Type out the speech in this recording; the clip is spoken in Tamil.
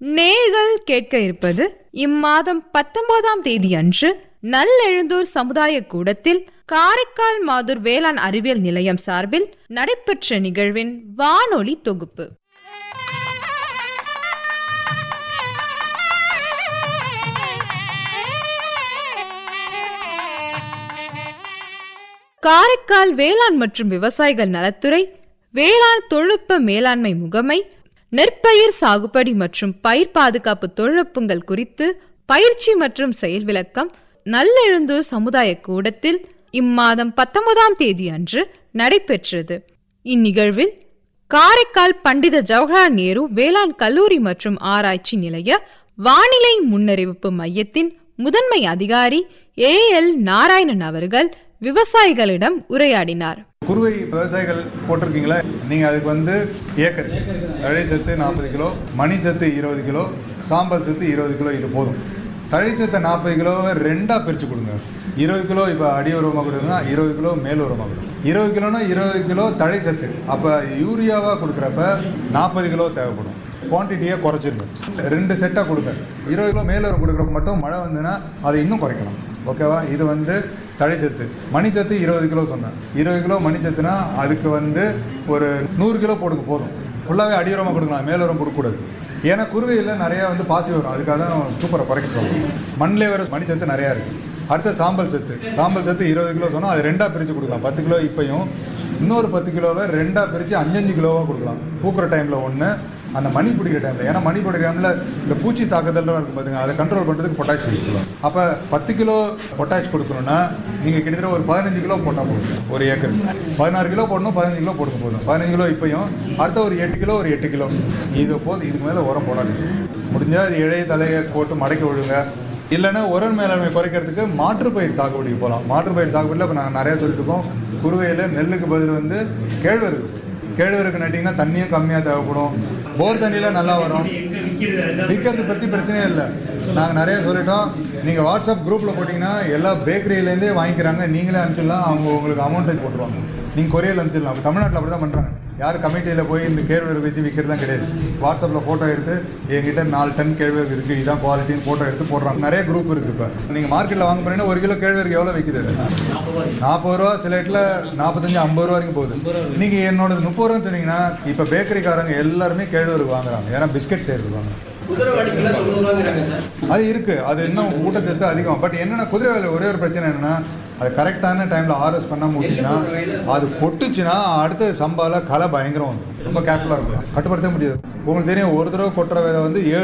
நேர்கள் கேட்க இருப்பது இம்மாதம் பத்தொன்பதாம் தேதி அன்று நல்லெழுந்தூர் சமுதாய கூடத்தில் காரைக்கால் மாதூர் வேளாண் அறிவியல் நிலையம் சார்பில் நடைபெற்ற நிகழ்வின் வானொலி தொகுப்பு காரைக்கால் வேளாண் மற்றும் விவசாயிகள் நலத்துறை வேளாண் தொழில்நுட்ப மேலாண்மை முகமை நெற்பயிர் சாகுபடி மற்றும் பயிர் பாதுகாப்பு தொழில்நுட்பங்கள் குறித்து பயிற்சி மற்றும் செயல் விளக்கம் நல்லெழுந்தூர் சமுதாய கூடத்தில் இம்மாதம் பத்தொன்பதாம் தேதி அன்று நடைபெற்றது இந்நிகழ்வில் காரைக்கால் பண்டித ஜவஹர்லால் நேரு வேளாண் கல்லூரி மற்றும் ஆராய்ச்சி நிலைய வானிலை முன்னறிவிப்பு மையத்தின் முதன்மை அதிகாரி ஏ எல் நாராயணன் அவர்கள் விவசாயிகளிடம் உரையாடினார் குறுவை விவசாயிகள் போட்டிருக்கீங்களா நீங்கள் அதுக்கு வந்து ஏக்கர் தழை சத்து நாற்பது கிலோ மணி சத்து இருபது கிலோ சாம்பல் சத்து இருபது கிலோ இது போதும் தழை சத்தை நாற்பது கிலோவை ரெண்டாக பிரித்து கொடுங்க இருபது கிலோ இப்போ அடி உரமாக கொடுங்கன்னா இருபது கிலோ மேல் உரமாக கொடுங்க இருபது கிலோனா இருபது கிலோ தழை சத்து அப்போ யூரியாவாக கொடுக்குறப்ப நாற்பது கிலோ தேவைப்படும் குவான்டிட்டியை குறைச்சிருங்க ரெண்டு செட்டாக கொடுங்க இருபது கிலோ மேல் உரம் கொடுக்குறப்ப மட்டும் மழை வந்துன்னா அதை இன்னும் குறைக்கலாம் ஓகேவா இது வந்து தழைச்சத்து மணிச்சத்து இருபது கிலோ சொன்னேன் இருபது கிலோ மணிச்சத்துனா அதுக்கு வந்து ஒரு நூறு கிலோ போடுங்க போதும் ஃபுல்லாகவே அடியுரமாக கொடுக்கலாம் மேலுரம் கொடுக்கக்கூடாது ஏன்னா குருவையில் நிறையா வந்து பாசி வரும் அதுக்காக தான் சூப்பரை குறைக்க சொல்லுவோம் மண்ணிலே வர மணிச்சத்து நிறையா இருக்குது அடுத்து சாம்பல் சத்து சாம்பல் சத்து இருபது கிலோ சொன்னால் அது ரெண்டாக பிரித்து கொடுக்கலாம் பத்து கிலோ இப்பையும் இன்னொரு பத்து கிலோவை ரெண்டாக பிரித்து அஞ்சஞ்சு கிலோவாக கொடுக்கலாம் பூக்கிற டைமில் ஒன்று அந்த மணி பிடிக்கிற டைமில் ஏன்னா மணி பிடிக்கிற டைமில் இந்த பூச்சி தாக்குதல்லாம் இருக்கும் பாருங்க அதை கண்ட்ரோல் பண்ணுறதுக்கு பொட்டாஷ் கொடுக்கலாம் அப்போ பத்து கிலோ பொட்டாஷ் கொடுக்கணும்னா நீங்கள் கிட்டத்தட்ட ஒரு பதினஞ்சு கிலோ போட்டால் போதும் ஒரு ஏக்கர் பதினாறு கிலோ போடணும் பதினஞ்சு கிலோ போடுங்க போதும் பதினஞ்சு கிலோ இப்பையும் அடுத்த ஒரு எட்டு கிலோ ஒரு எட்டு கிலோ இது போதும் இதுக்கு மேலே உரம் போடாதீங்க முடிஞ்சால் அது இழைய தலையை போட்டு மடக்கி விடுங்க இல்லைன்னா உரம் மேலாண்மை குறைக்கிறதுக்கு மாற்றுப்பயிர் சாகுபடிக்கு போகலாம் மாற்றுப்பயிர் சாகுபடியில் இப்போ நாங்கள் நிறையா சொல்லிட்டு இருக்கோம் குருவையில் நெல்லுக்கு பதில் வந்து கேழ்வரகு கேழ்வரகு நட்டிங்கன்னா தண்ணியும் கம்மியாக தேவைப்படும் போர் தண்ணியில் நல்லா வரும் விற்கிறது பற்றி பிரச்சனையே இல்லை நாங்கள் நிறைய சொல்லிட்டோம் நீங்கள் வாட்ஸ்அப் குரூப்பில் போட்டிங்கன்னா எல்லா பேக்கரியிலேருந்தே வாங்கிக்கிறாங்க நீங்களே அனுப்பிச்சிடலாம் அவங்க உங்களுக்கு அமௌண்ட்டை போட்டுருவாங்க நீங்கள் கொரியரில் அனுப்பிச்சிடலாம் தமிழ்நாட்டில் அப்படி தான் பண்ணுறாங்க யாரும் கமிட்டியில் போய் இந்த கேழ்வரகு வச்சு விற்கிறதுலாம் கிடையாது வாட்ஸ்அப்பில் ஃபோட்டோ எடுத்து என்கிட்ட நாலு டன் கேழ்வரகு இருக்குது இதான் குவாலிட்டின்னு ஃபோட்டோ எடுத்து போடுறாங்க நிறைய குரூப் இருக்குது இப்போ நீங்கள் மார்க்கெட்டில் வாங்க போனீங்கன்னா ஒரு கிலோ கேழ்வரகு எவ்வளோ விற்கிது நாற்பது ரூபா சில இடத்துல நாற்பத்தஞ்சு ஐம்பது ரூபா வரைக்கும் போகுது நீங்கள் என்னோட முப்பது ரூபான்னு சொன்னீங்கன்னா இப்போ பேக்கரிக்காரங்க எல்லாருமே கேழ்வரகு வாங்குறாங்க ஏன்னா பிஸ்கட் செய்கிறது வாங்க குதிரைவாடிக்குள்ள தொண்ணூறு ரூபாங்கிறாங்க சார் அது இருக்கு அது இன்னும் ஊட்டச்சத்து அதிகம் பட் என்னன்னா குதிரை வேலை ஒரே ஒரு பிரச்சனை என்னன்னா அது கரெக்டான டைம்ல ஆர்எஸ் பண்ணாம விட்டீங்கன்னா அது கொட்டுச்சுன்னா அடுத்த சம்பால கலை பயங்கரம் வந்துடும் ரொம்ப கேர்ஃபுல்லாக இருக்கும் கட்டுப்படுத்த முடியாது உங்களுக்கு தெரியும் ஒரு தடவை கொட்டுற வேலை வந்து ஏழு